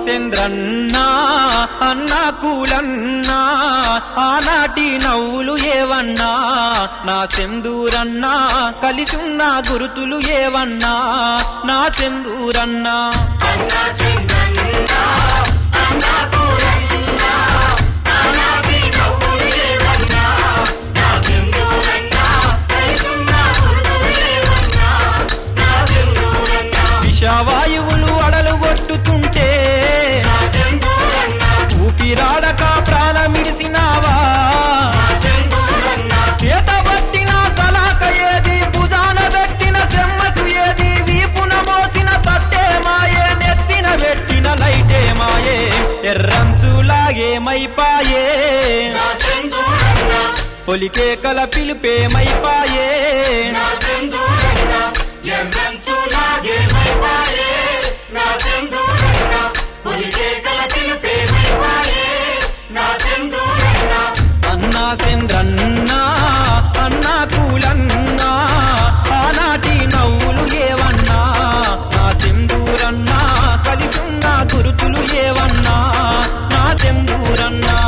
చంద్రన్నా అన్నా కూలన్నా ఆనాటి నవ్వులు ఏవన్నా నా చందూరన్నా కలిసున్న గురుతులు ఏవన్నా నా చందూరన్నా అన్నా సింగన్నా అన్నా పూరన్నా నానాటి నవ్వులు ఏవన్నా నా సింధూరన్నా కలిసున్న గురుతులు ఏవన్నా నా సింధూరన్నా విషవాయువులు అడలు కొట్టుతుంటే నా సింధూరన్నా ఊపిరాడక ప్రాణమిడిసినావా నా సింధూరన్నా చేత పట్టిన సలాక ఏది భుజాన పెట్టిన సెమ్మసు ఏది వీపున మోసిన తట్టే మాయే నెత్తిన పెట్టిన లైటే మాయే ఎర్రంచులాగే మైపాయే నా సింధూరన్నా పొలికే కల పిలుపే మైపాయే నా సింధూరన్నా ఎర్రంచులాగే మైపాయే నా సింధూరన్నా పొలికే కల పిలుపే మైపాయే నా సింధూరన్నా అన్నా చంద్రన్నా అన్నా కూలన్నా ఆనాటి నవ్వులు ఏవన్నా నా సింధూరన్నా కలిసున్న గురుతులు ఏవన్నా నా సింధూరన్నా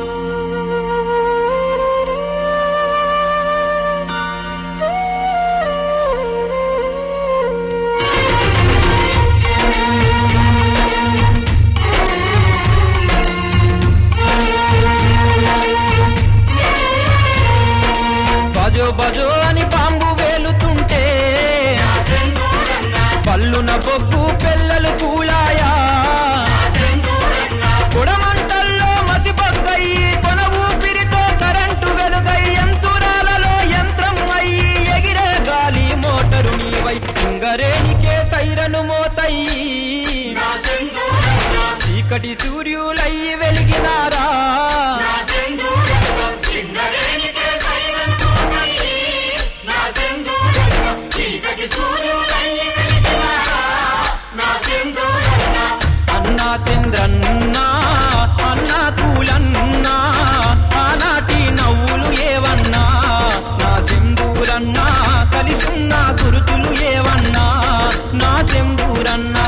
బజో బజో అని పాంబు వేలుతుంటే నా సింధూరన్నా పల్లున బొగ్గు పిల్లలు కూలాయా నా సింధూరన్నా కొడమంటల్లో మసిబొగ్గయి కొన ఊపిరితో కరెంటు వెలుగై యంతురాలలో యంత్రం అయ్యి ఎగిరే గాలి మోటరు నీవై సింగరేణికే సైరను మోతయ్యి నా సింధూరన్నా చీకటి సూర్యులయ్యి వెలిగినారా నా సింధూరన్నా సింగరేణికే సైరన్ మోతయి నా సింధూరన్నా చీకటి సూర్యులయ్యి వెలిగినారా నా సింధూరన్నా అన్నా చంద్రన్నా అన్నా కూలన్నా ఆనాటి నవ్వులు ఏవన్నా నా సింధూరన్నా కలిసున్న గురుతులు ఏవన్నా నా సింధూరన్నా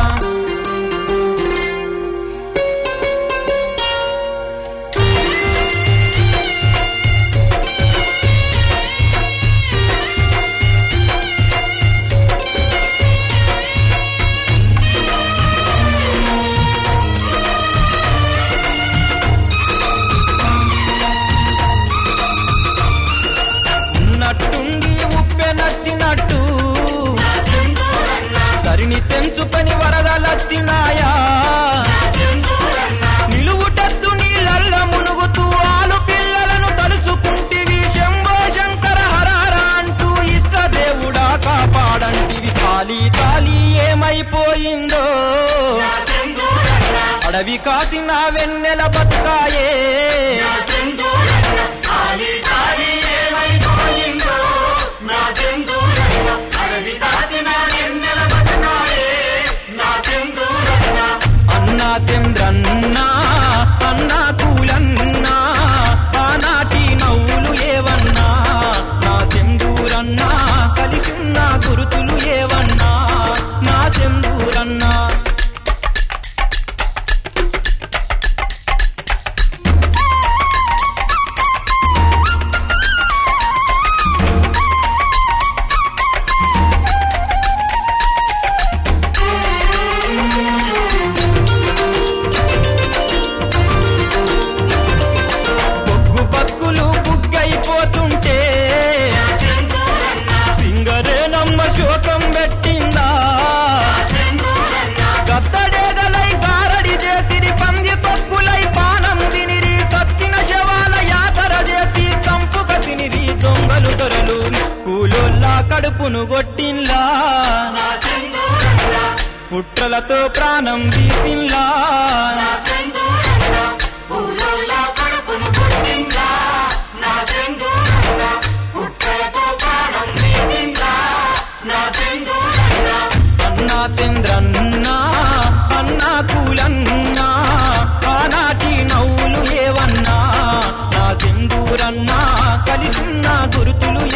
ఉన్నట్టుండి ఉప్పె నచ్చినట్టు నా సింధూరన్నా ధరిని తెంచుకొని వరదలచ్చినాయా నా సింధూరన్నా నిలువుటద్దు నీళ్ళల్ల మునుగుతూ ఆలు పిల్లలను తలుచుకుంటివి శంభో శంకర హరార అంటూ ఇష్ట దేవుడా కాపాడంటివి తాలి తాలి ఏమైపోయిందో నా సింధూరన్నా అడవి కాసిన వెన్నెల బతుకాయే నా సింధూరన్నా కాలి కాలి ఏమైపోయిందో నా సింధూరన్నా అడవి కాసిన ఎన్నెల బతకాయే నా సింధూరన్నా అన్నా చంద్రన్నా అన్నా కూలన్నా ఆనాటి నవ్వులు ఏవన్నా నా సింధూరన్నా కలిసున్న గురుతులు ఏవన్నా నా సింధూరన్నా బొగ్గు బతుకులు బుగ్గైపోతుంటే నా సింధూరన్నా సింగరేనమ్మ శోకం పెట్టిందా నా సింధూరన్నా గద్దడేగలై గారడి చేసిరి పంది పక్కులై పానం తినిరి సచ్చిన శవాల యాతర చేసి సంపుక తినిరి దొంగలు దొరలు కూలోల్లా కడుపును కొట్టిన్లా నా సింధూరన్నా పుట్రలతో ప్రాణం తీసిన్లా నా సింధూరన్నా పూలోలా కడుపును పుట్టిందా నా సింధూరన్నా పుట్టలతో ప్రాణం తీసిందా నా సింధూరన్నా అన్నా చంద్రన్నా అన్నా కూలన్నా ఆనాటి నవ్వులు ఏవన్నా నా సింధూరన్నా కలిసున్న గురుతులు